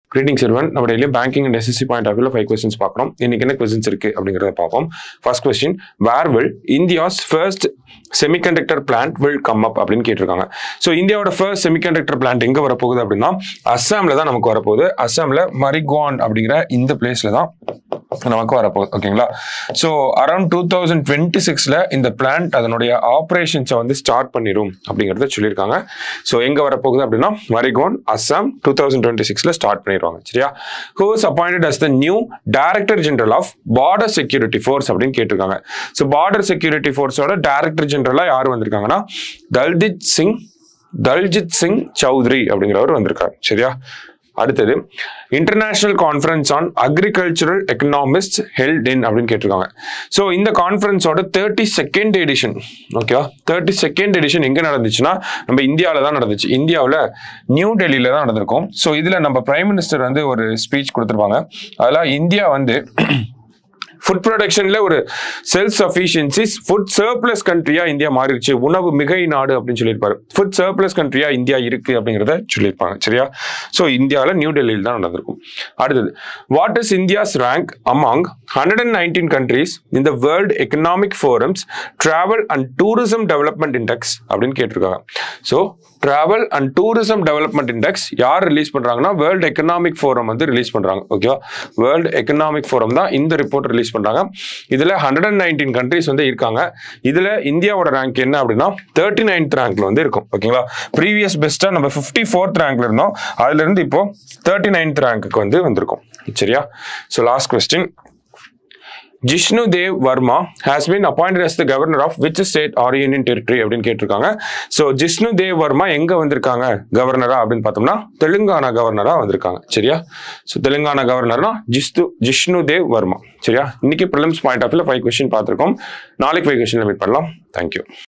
greeting Selvan நம்ம டெய்லியும் banking and SSC point of வியூல ஃபைவ் கொஸ்டின்ஸ் பார்க்குறோம் இன்னைக்கு என்ன கொஸ்டின்ஸ் இருக்கு அப்படிங்கிறத பார்ப்போம் first question where will India's first semiconductor plant will come up அப்படின்னு கேட்டிருக்காங்க ஸோ இந்தியாவோட ஃபர்ஸ்ட் செமிகண்டக்டர் பிளான்ட் எங்க வரப்போகுது அப்படின்னா அஸ்ஸாம்ல தான் நமக்கு வரப்போகுது அஸ்ஸாம்ல மரிக்வான் அப்படிங்கிற இந்த பிளேஸ்ல தான் நமக்கு வரப்போகுது ஓகேங்களா so around two thousand twenty சிக்ஸ்ல இந்த பிளான்ட் அதனுடைய ஆப்ரேஷன்ஸை வந்து ஸ்டார்ட் பண்ணிடும் அப்படிங்கிறத சொல்லியிருக்காங்க ஸோ எங்க வரப்போகுது அப்படின்னா Morigaon Assam two thousand twenty சிக்ஸ்ல ஸ்டார்ட் பண்ணிடுவாங்க சரியா who is appointed as the new director general of border security force அப்படின்னு கேட்டிருக்காங்க ஸோ பார்டர் செக்யூரிட்டி ஃபோர்ஸோட டைரக்டர் ஜெனரலா யார் வந்திருக்காங்கன்னா தல்ஜித் சிங் தல்ஜித் சிங் சௌத்ரி அப்படிங்கிறவர் வந்திருக்காரு சரியா அடுத்தது international conference on agricultural economist held in அப்படின்னு கேட்டிருக்காங்க ஸோ இந்த கான்ஃபரன்ஸோட தேர்ட்டி செகண்ட் எடிஷன் ஓகேவா தேர்ட்டி செகண்ட் எடிஷன் எங்கே நடந்துச்சுன்னா நம்ம இந்தியாவில் தான் நடந்துச்சு இந்தியாவில் நியூ டெல்லியில தான் நடந்திருக்கும் ஸோ இதில் நம்ம பிரைம் மினிஸ்டர் வந்து ஒரு ஸ்பீச் கொடுத்துருப்பாங்க அதில் இந்தியா வந்து ஃபுட் ப்ரொடக்ஷன்ல ஒரு செல்ஃப் சஃபிஷியன்சி ஃபுட் சர்ப்ளஸ் கண்ட்ரியா இந்தியா மாறிடுச்சு உணவு மிகை நாடு அப்படின்னு சொல்லியிருப்பாரு ஃபுட் சர்ப்ளஸ் கண்ட்ரியா இந்தியா இருக்கு அப்படிங்கிறத சொல்லியிருப்பாங்க சரியா ஸோ இந்தியாவில் நியூ டெல்லியில் தான் நடந்திருக்கும் அடுத்தது what is India's rank among hundred and nineteen countries இந்த world economic forum's travel and tourism development index அப்படின்னு கேட்டிருக்காங்க so travel and tourism development index யார் ரிலீஸ் பண்றாங்கன்னா வேர்ல்டு எக்கனாமிக் ஃபோரம் வந்து ரிலீஸ் பண்றாங்க ஓகேவா வேர்ல்டு எக்கனாமிக் ஃபோரம் தான் இந்த ரிப்போர்ட் ரிலீஸ் பண்றாங்க இதுல ஹண்ட்ரட் அண்ட் நைன்டீன் கண்ட்ரிஸ் வந்து இருக்காங்க இதுல இந்தியாவோட ரேங்க் என்ன அப்படின்னா தேர்ட்டி நைன்த் ரேங்க்ல வந்து இருக்கும் ஓகேங்களா ப்ரீவியஸ் பெஸ்டா நம்ம ஃபிஃப்டி ஃபோர்த் ரேங்க்ல இருந்தோம் அதுல இருந்து இப்போ தேர்ட்டி நைன்த் ரேங்க்குக்கு வந்து வந்திருக்கும் சரியா so last question Jishnu Dev Varma has been appointed as the governor of which state or union territory அப்படின்னு கேட்டிருக்காங்க ஸோ ஜிஷ்ணு தேவ் வர்மா எங்க வந்திருக்காங்க கவர்னரா அப்படின்னு பார்த்தோம்னா தெலுங்கானா கவர்னரா வந்திருக்காங்க சரியா ஸோ தெலுங்கானா கவர்னர்னா ஜிஷ்ணு ஜிஷ்ணு தேவ் வர்மா சரியா இன்னைக்கு ப்ரிலிம்ஸ் பாயிண்ட் ஆஃப் வியூல ஃபைவ் கொஸ்டின் பார்த்துருக்கோம் நாளைக்கு ஃபைவ் கொஸ்டின் மீட் பண்ணலாம் தேங்க்யூ